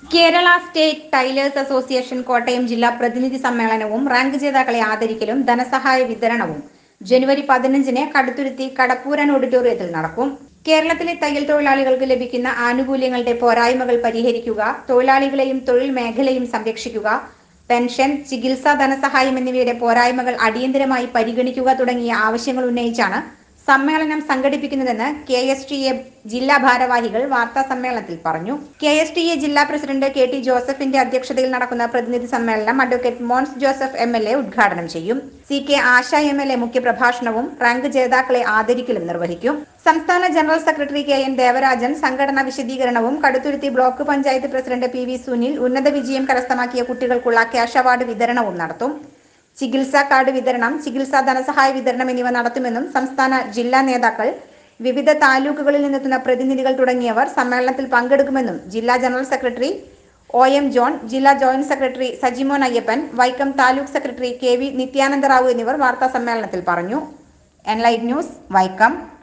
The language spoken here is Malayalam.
Kerala state tailors association Kottayam ജില്ലാ പ്രതിനിധി സമ്മേളനവും റാങ്ക് ജേതാക്കളെ ആദരിക്കലും ധനസഹായ വിതരണവും ജനുവരി പതിനഞ്ചിന് കടുത്തുരുത്തി കടപ്പൂരൻ ഓഡിറ്റോറിയത്തിൽ നടക്കും കേരളത്തിലെ തയ്യൽ തൊഴിലാളികൾക്ക് ലഭിക്കുന്ന ആനുകൂല്യങ്ങളുടെ പോരായ്മകൾ പരിഹരിക്കുക തൊഴിലാളികളെയും തൊഴിൽ മേഖലയും സംരക്ഷിക്കുക പെൻഷൻ ചികിത്സാ ധനസഹായം എന്നിവയുടെ പോരായ്മകൾ അടിയന്തരമായി പരിഗണിക്കുക തുടങ്ങിയ ആവശ്യങ്ങൾ ഉന്നയിച്ചാണ് സമ്മേളനം സംഘടിപ്പിക്കുന്നതെന്ന് കെ എസ് ടി എ ജില്ലാ ഭാരവാഹികൾ വാർത്താ സമ്മേളനത്തിൽ പറഞ്ഞു കെ എസ് ടി എ ജില്ലാ പ്രസിഡന്റ് കെ ടി ജോസഫിന്റെ അധ്യക്ഷതയിൽ നടക്കുന്ന പ്രതിനിധി സമ്മേളനം advocate Mons Joseph M L A ഉദ്ഘാടനം ചെയ്യും C K Asha M L A മുഖ്യപ്രഭാഷണവും റാങ്ക് ജേതാക്കളെ ആദരിക്കലും നിർവഹിക്കും സംസ്ഥാന general secretary K N Devarajan സംഘടനാ വിശദീകരണവും Kaduthuruthy block panchayat president P V Sunil ഉന്നത വിജയം കരസ്ഥമാക്കിയ കുട്ടികൾക്കുള്ള ക്യാഷ് അവാർഡ് വിതരണവും നടത്തും ചികിത്സാ കാർഡ് വിതരണം ചികിത്സാ ധനസഹായ വിതരണം എന്നിവ നടത്തുമെന്നും സംസ്ഥാന ജില്ലാ നേതാക്കൾ വിവിധ താലൂക്കുകളിൽ നിന്നെത്തുന്ന പ്രതിനിധികൾ തുടങ്ങിയവർ സമ്മേളനത്തിൽ പങ്കെടുക്കുമെന്നും ജില്ലാ general secretary O M John ജില്ലാ joint secretary Sajimon Ayyappan Vaikom taluk secretary K V Nithyananda Rao എന്നിവർ വാർത്താ സമ്മേളനത്തിൽ പറഞ്ഞു എൻലൈറ്റ് ന്യൂസ് വൈക്കം